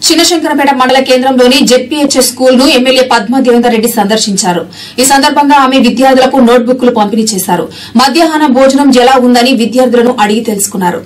చిన్నశంకరపేట మండల కేంద్రంలోని ZPHS school ను ఎమ్మెల్యే పద్మ దేవేందర్ రెడ్డి సందర్శించారు ఈ సందర్భంగా ఆమె విద్యార్థులకు నోట్బుక్లు పంపిణీ చేశారు మధ్యాహ్న భోజనం ఎలా ఉందని విద్యార్థులను అడిగి తెలుసుకున్నారు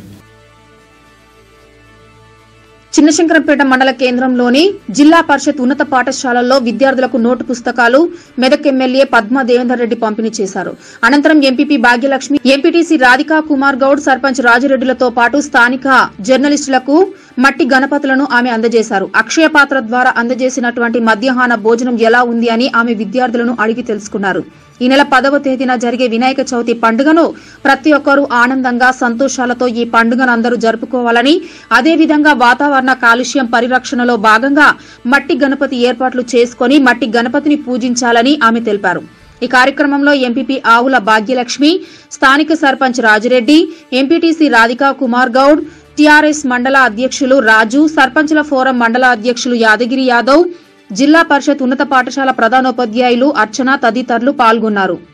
చిన్నశంకరంపేట మండల కేంద్రంలోని జిల్లా పరిషత్ ఉన్నత పాఠశాలల్లో విద్యార్థులకు నోటు పుస్తకాలు మెదక్ ఎమ్మెల్యే పద్మ దేవేందర్ రెడ్డి పంపిణీ చేశారు అనంతరం ఎంపీపీ భాగ్యలక్ష్మి ఎంపీటీసీ రాధికా కుమార్ గౌడ్ సర్పంచ్ రాజిరెడ్డిలతో పాటు స్థానిక జర్నలిస్టులకు మట్టి గణపతులను ఆమె అందజేశారు అక్షయ పాత్ర ద్వారా అందజేసినటువంటి మధ్యాహ్న భోజనం ఎలా ఉంది అని ఆమె విద్యార్థులను అడిగి తెలుసుకున్నారు ఈ నెల పదవ తేదీన జరిగే వినాయక చవితి పండుగను ప్రతి ఒక్కరూ ఆనందంగా సంతోషాలతో ఈ పండుగను అందరూ జరుపుకోవాలని అదేవిధంగా వాతావరణ కాలుష్యం పరిరక్షణలో భాగంగా మట్టి గణపతి ఏర్పాట్లు చేసుకుని మట్టి గణపతిని పూజించాలని ఆమె తెలిపారు ఈ కార్యక్రమంలో ఎంపీపీ ఆవుల భాగ్యలక్ష్మి స్థానిక సర్పంచ్ రాజిరెడ్డి ఎంపీటీసీ రాధికా కుమార్ గౌడ్ టీఆర్ఎస్ మండల అధ్యక్షులు రాజు సర్పంచుల ఫోరం మండల అధ్యక్షులు యాదగిరి యాదవ్ జిల్లా పరిషత్ ఉన్నత పాఠశాల ప్రధానోపాధ్యాయులు అర్చన తదితరులు పాల్గొన్నారు